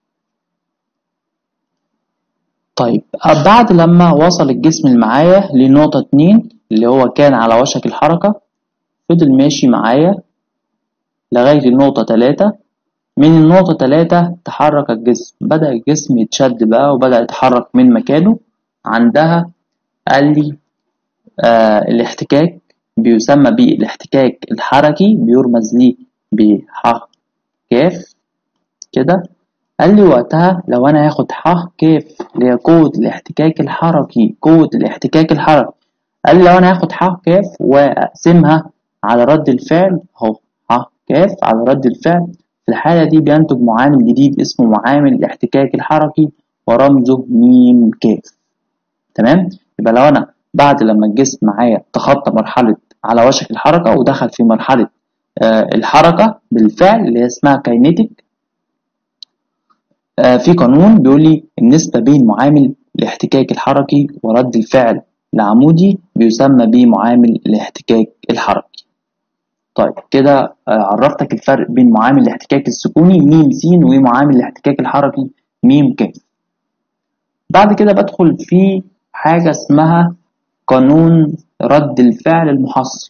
S1: طيب بعد لما وصل الجسم اللي معايا لنقطة اتنين اللي هو كان على وشك الحركة فضل ماشي معايا لغاية النقطة تلاتة من النقطة تلاتة تحرك الجسم بدأ الجسم يتشد بقى وبدأ يتحرك من مكانه عندها قال لي آه الاحتكاك بيسمى بالاحتكاك الحركي بيرمز ليه بح كاف كده قال لي وقتها لو انا هاخد ح كاف اللي هي قوة الاحتكاك الحركي قوة الاحتكاك الحركي قال لي لو انا هاخد ح كاف واقسمها على رد الفعل اهو ح كاف على رد الفعل في الحالة دي بينتج معامل جديد اسمه معامل الاحتكاك الحركي ورمزه م كاف تمام يبقى لو انا بعد لما الجسم معايا تخطى مرحلة على وشك الحركة ودخل في مرحلة آه الحركة بالفعل اللي هي اسمها كاينيتيك آه في قانون بيقول لي النسبة بين معامل الاحتكاك الحركي ورد الفعل العمودي بيسمى بمعامل الاحتكاك الحركي طيب كده آه عرفتك الفرق بين معامل الاحتكاك السكوني م س ومعامل الاحتكاك الحركي م ك بعد كده بدخل في حاجة اسمها قانون رد الفعل المحصل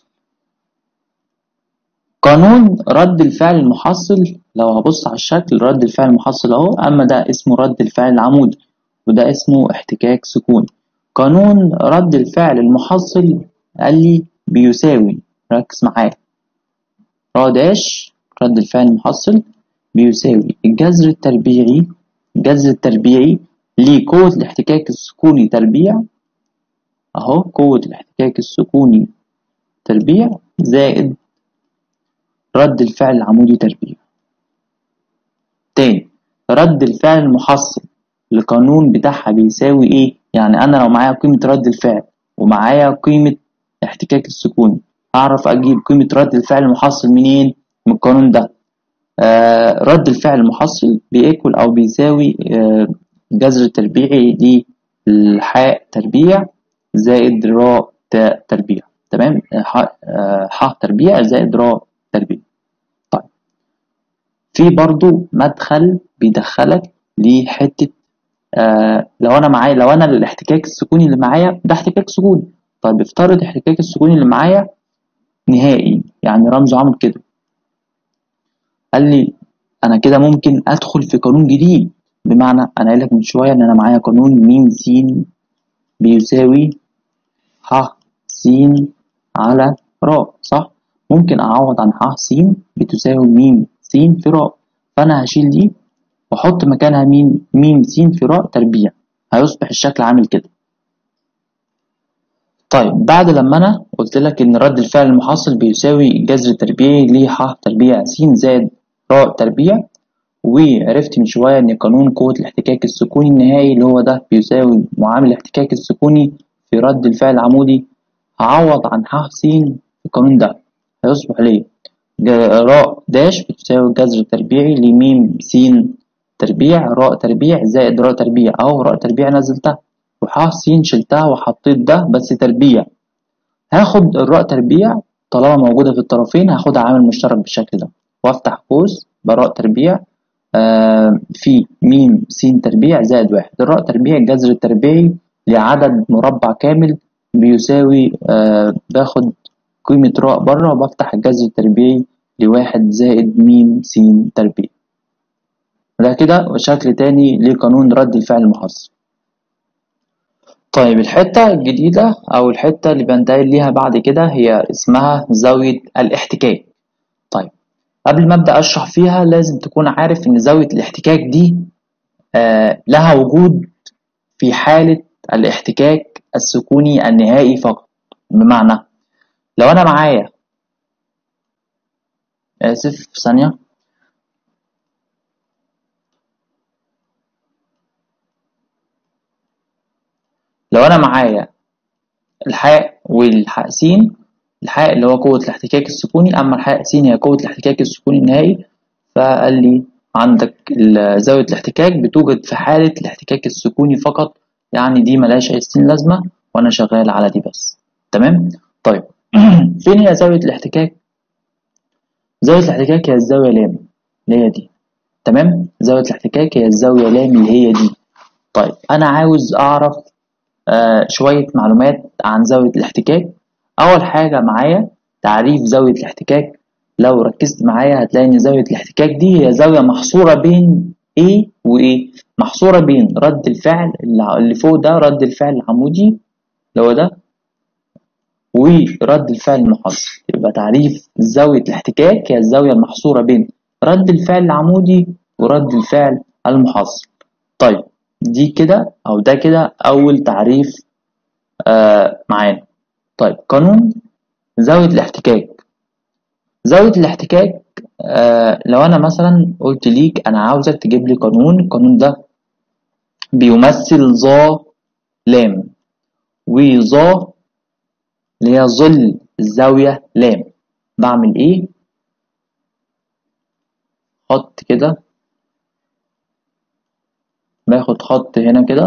S1: قانون رد الفعل المحصل لو هبص على الشكل رد الفعل المحصل اهو اما ده اسمه رد الفعل العمودي وده اسمه احتكاك سكوني قانون رد الفعل المحصل قال لي بيساوي ركز معايا را داش رد الفعل المحصل بيساوي الجذر التربيعي الجذر التربيعي لقوة الاحتكاك السكوني تربيع اهو قوة الاحتكاك السكوني تربيع زائد رد الفعل العمودي تربيع تاني رد الفعل المحصل القانون بتاعها بيساوي ايه يعني انا لو معايا قيمة رد الفعل ومعايا قيمة الاحتكاك السكوني اعرف اجيب قيمة رد الفعل المحصل منين من القانون ده آه رد الفعل المحصل بيكول او بيساوي آه جذر التربيعي للحاء تربيع زائد راء تاء تربيع تمام ح تربيع زائد راء تربيع طيب في برضو مدخل بيدخلك لحتة آه لو انا معايا لو انا الاحتكاك السكوني اللي معايا ده احتكاك سكوني طيب افترض الاحتكاك السكوني اللي معايا نهائي يعني رمزه عامل كده قال لي انا كده ممكن ادخل في قانون جديد بمعنى انا قايل لك من شويه ان انا معايا قانون م س بيساوي ح س على راء صح ممكن اعوض عن ح س بتساوي م س في راء فانا هشيل دي واحط مكانها م م س في راء تربيع هيصبح الشكل عامل كده طيب بعد لما انا قلت لك ان رد الفعل المحصل بيساوي جذر تربيعي ل ح تربيع س زائد راء تربيع وعرفت من شوية إن قانون قوة الاحتكاك السكوني النهائي اللي هو ده بيساوي معامل الاحتكاك السكوني في رد الفعل العمودي هعوض عن ح س في القانون ده هيصبح ليه راء داش بتساوي الجذر التربيعي لميم س تربيع راء تربيع زائد راء تربيع أهو راء تربيع نزلتها وح س شلتها وحطيت ده بس تربيع هاخد الراء تربيع طالما موجودة في الطرفين هاخدها عامل مشترك بالشكل ده وافتح قوس براء تربيع آه في م س تربيع زائد واحد الراء تربيع الجذر التربيعي لعدد مربع كامل بيساوي آه باخد قيمة راء بره وبفتح الجذر التربيعي لواحد زائد م س تربيع ده كده شكل تاني لقانون رد الفعل المحصل طيب الحتة الجديدة أو الحتة اللي بنتقل ليها بعد كده هي اسمها زاوية الاحتكاك طيب قبل ما أبدأ أشرح فيها لازم تكون عارف إن زاوية الاحتكاك دي آه لها وجود في حالة الاحتكاك السكوني النهائي فقط بمعنى لو أنا معايا آسف ثانية لو أنا معايا الحاء والحاء س الحاء اللي هو قوة الاحتكاك السكوني أما الحاء س هي قوة الاحتكاك السكوني النهائي فقال لي عندك زاوية الاحتكاك بتوجد في حالة الاحتكاك السكوني فقط يعني دي ملهاش أي ستين لازمة وأنا شغال على دي بس تمام طيب فين هي زاوية الاحتكاك زاوية الاحتكاك هي الزاوية لام اللي هي دي تمام زاوية الاحتكاك هي الزاوية لام اللي هي دي طيب أنا عاوز أعرف آه شوية معلومات عن زاوية الاحتكاك أول حاجة معايا تعريف زاوية الاحتكاك لو ركزت معايا هتلاقي إن زاوية الاحتكاك دي هي زاوية محصورة بين A و A محصورة بين رد الفعل اللي فوق ده رد الفعل العمودي اللي هو ده ورد الفعل المحصل يبقى تعريف زاوية الاحتكاك هي الزاوية المحصورة بين رد الفعل العمودي ورد الفعل المحصل طيب دي كده أو ده كده أول تعريف آه معانا طيب قانون زاوية الاحتكاك زاوية الاحتكاك آه لو أنا مثلا قلت ليك أنا عاوزك تجيب لي قانون القانون ده بيمثل ظا لام وظا اللي هي ظل الزاوية لام بعمل ايه خط كده باخد خط هنا كده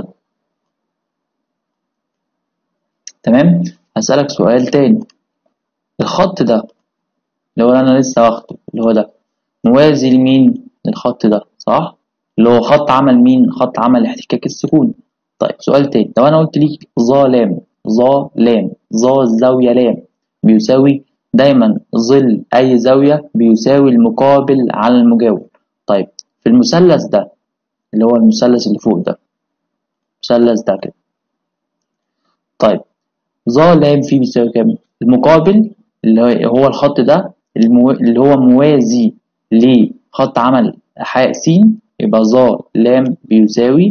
S1: تمام هسألك سؤال تاني الخط ده اللي هو انا لسه واخده اللي هو ده موازي لمين للخط ده صح اللي هو خط عمل مين خط عمل الاحتكاك السكوني طيب سؤال تاني لو انا قلت ليك ظا لام ظا لام ظا الزاوية لام بيساوي دايما ظل أي زاوية بيساوي المقابل على المجاور طيب في المثلث ده اللي هو المثلث اللي فوق ده المثلث ده كده طيب ظا لام فيه بيساوي كام المقابل اللي هو الخط ده اللي هو موازي لخط عمل حاء س يبقى ظا لام بيساوي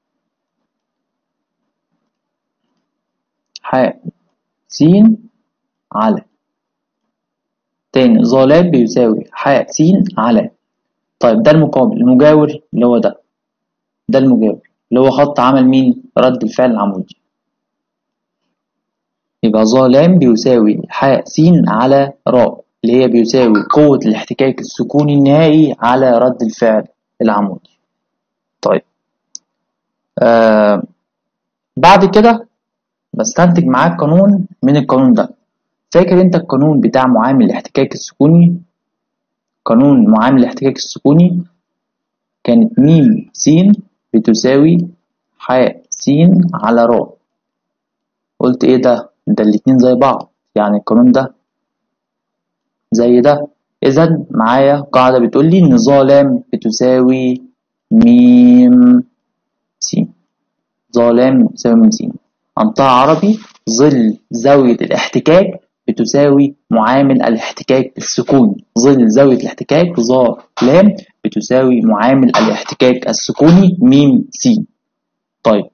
S1: حاء س على تاني ظلام بيساوي حاء س على طيب ده المقابل المجاور اللي هو ده ده المجاور اللي هو خط عمل مين رد الفعل العمودي يبقى ظلام بيساوي حاء س على راء اللي هي بيساوي قوة الاحتكاك السكوني النهائي على رد الفعل العمودي طيب آه بعد كده بستنتج معاك قانون من القانون ده فاكر انت القانون بتاع معامل الاحتكاك السكوني قانون معامل الاحتكاك السكوني كانت م س بتساوي حاء س على راء قلت ايه ده ده الاتنين زي بعض يعني القانون ده زي ده اذا معايا قاعدة بتقول لي ان ظالم بتساوي م س ظالم بتساوي م س أنطقة عربي ظل زاوية الاحتكاك بتساوي معامل الاحتكاك السكوني ظل زاوية الاحتكاك ظا لام بتساوي معامل الاحتكاك السكوني م س طيب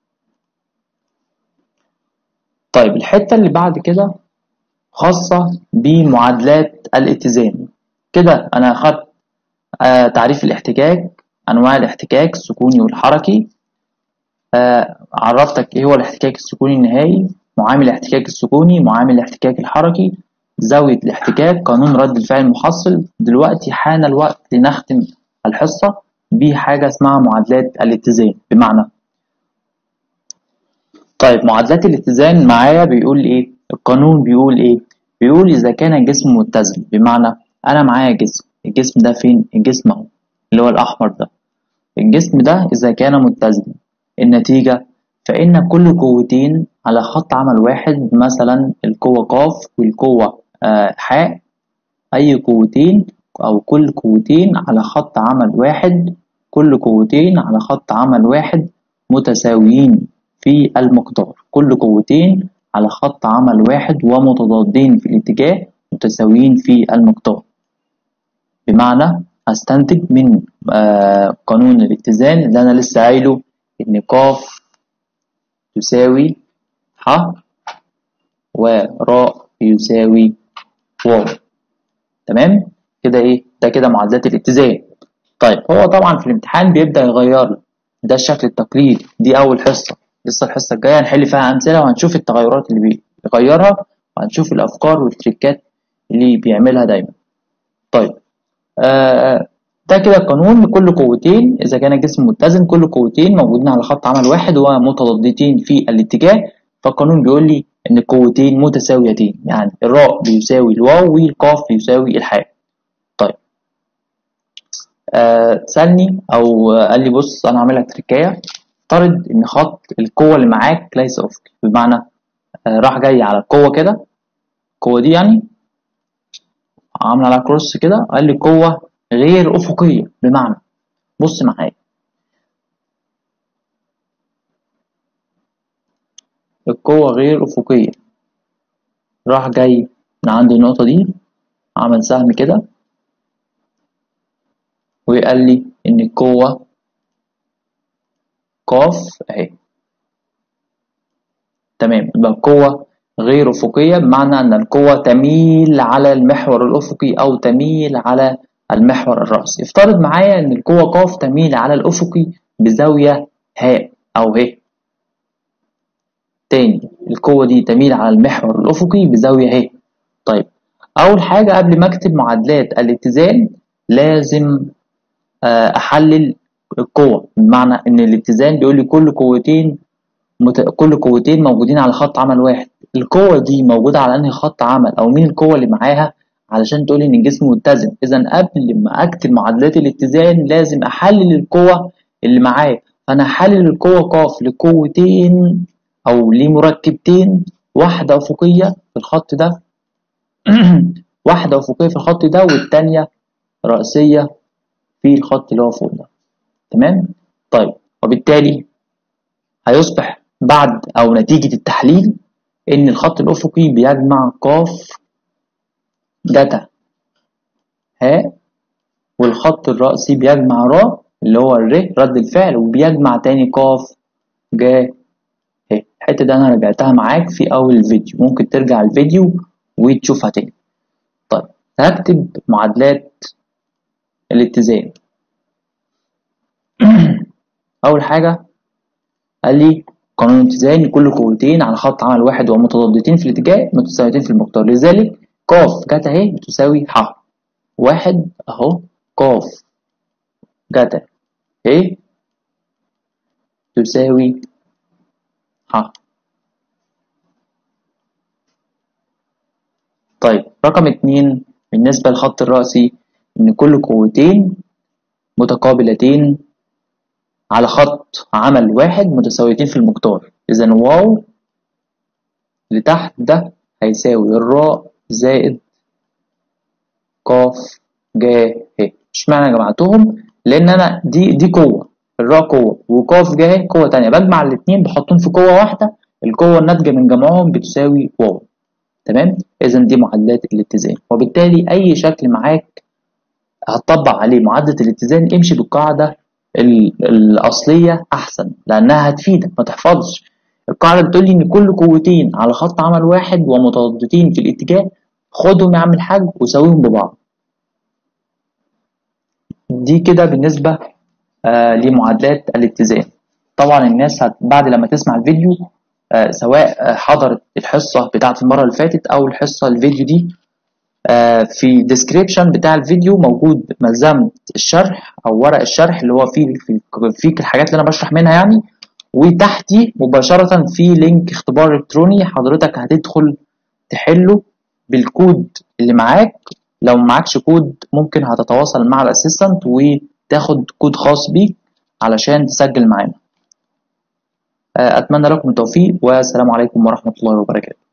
S1: طيب الحتة اللي بعد كده خاصة بمعادلات الاتزان كده أنا أخدت آه تعريف الاحتكاك أنواع الاحتكاك السكوني والحركي آه عرفتك ايه هو الاحتكاك السكوني النهائي معامل الاحتكاك السكوني معامل الاحتكاك الحركي زاوية الاحتكاك قانون رد الفعل المحصل دلوقتي حان الوقت لنختم الحصة بحاجة اسمها معادلات الاتزان بمعنى طيب معادلات الاتزان معايا بيقول ايه القانون بيقول ايه بيقول اذا كان الجسم متزن بمعنى انا معايا جسم الجسم ده فين الجسم اهو اللي هو الأحمر ده الجسم ده إذا كان متزنا النتيجة فإن كل قوتين على خط عمل واحد مثلا القوة ق والقوة آه، ح أي قوتين أو كل قوتين على خط عمل واحد كل قوتين على خط عمل واحد متساويين في المقدار كل قوتين على خط عمل واحد ومتضادين في الاتجاه متساويين في المقدار بمعنى استنتج من آه قانون الاتزان اللي انا لسه قايله ان ق تساوي ح وراء يساوي واو تمام كده ايه ده كده معادلات الاتزان طيب هو طبعا في الامتحان بيبدا يغير ده الشكل التقليدي دي اول حصه لسه الحصه الجايه هنحل فيها امثله وهنشوف التغيرات اللي بيغيرها وهنشوف الافكار والتريكات اللي بيعملها دايما طيب آه ده كده قانون لكل قوتين اذا كان الجسم متزن كل قوتين موجودين على خط عمل واحد ومتضادتين في الاتجاه فالقانون بيقول لي ان القوتين متساويتين يعني الراء بيساوي الواو والقاف بيساوي الحاء طيب آه سألني او قال لي بص انا هعمل لك تركايه افترض ان خط القوه اللي معاك ليس افقي بمعنى آه راح جاي على القوه كده القوه دي يعني عامل عليها كروس كده قال لي قوه غير افقيه بمعنى بص معايا القوة غير أفقية راح جاي من عند النقطة دي عمل سهم كده وقال لي إن القوة قاف أهي تمام يبقى القوة غير أفقية بمعنى أن القوة تميل على المحور الأفقي أو تميل على المحور الرأسي افترض معايا أن القوة قاف تميل على الأفقي بزاوية هاء أو ه تاني القوة دي تميل على المحور الأفقي بزاوية ه طيب أول حاجة قبل ما أكتب معادلات الاتزان لازم أحلل القوة بمعنى إن الاتزان بيقول لي كل قوتين مت... كل قوتين موجودين على خط عمل واحد القوة دي موجودة على أنهي خط عمل أو مين القوة اللي معاها علشان تقولي إن الجسم متزن إذا قبل ما أكتب معادلات الاتزان لازم أحلل القوة اللي معايا فأنا هحلل القوة ق لقوتين أو لمركبتين واحدة أفقية في الخط ده واحدة أفقية في الخط ده والتانية رأسية في الخط اللي هو فوق ده تمام طيب وبالتالي هيصبح بعد أو نتيجة التحليل إن الخط الأفقي بيجمع ق جتا ها والخط الرأسي بيجمع ر اللي هو الر رد الفعل وبيجمع تاني ق ج الحتة دي أنا رجعتها معاك في أول الفيديو ممكن ترجع الفيديو وتشوفها تاني طيب هكتب معادلات الاتزان أول حاجة قال لي قانون الاتزان كل قوتين على خط عمل واحد ومتضادتين في الاتجاه متساويتين في المقدار لذلك ق جت اهي بتساوي ح واحد اهو ق جت اهي تساوي ح طيب رقم اتنين بالنسبة للخط الرأسي إن كل قوتين متقابلتين على خط عمل واحد متساويتين في المقدار إذا واو اللي تحت ده هيساوي الراء زائد قاف جا ه اشمعنى جمعتهم لأن أنا دي دي قوة الراء قوة وقاف جا ه قوة تانية بجمع الاتنين بحطهم في قوة واحدة القوة الناتجة من جمعهم بتساوي واو تمام إذا دي معادلات الاتزان وبالتالي أي شكل معاك هتطبق عليه معادلة الاتزان امشي بالقاعدة الأصلية أحسن لأنها هتفيدك ما تحفظش القاعدة بتقول لي إن كل قوتين على خط عمل واحد ومتضادتين في الاتجاه خدهم يا عم الحاج وساويهم ببعض دي كده بالنسبة آه لمعادلات الاتزان طبعا الناس هت بعد لما تسمع الفيديو آه سواء حضرت الحصة بتاعة المرة اللي فاتت أو الحصة الفيديو دي آه في الديسكريبشن بتاع الفيديو موجود ملزمة الشرح أو ورق الشرح اللي هو فيه فيه الحاجات اللي أنا بشرح منها يعني وتحتي مباشرة في لينك اختبار إلكتروني حضرتك هتدخل تحله بالكود اللي معاك لو معكش كود ممكن هتتواصل مع الأسيستنت تاخد كود خاص بيك علشان تسجل معانا أتمنى لكم التوفيق والسلام عليكم ورحمة الله وبركاته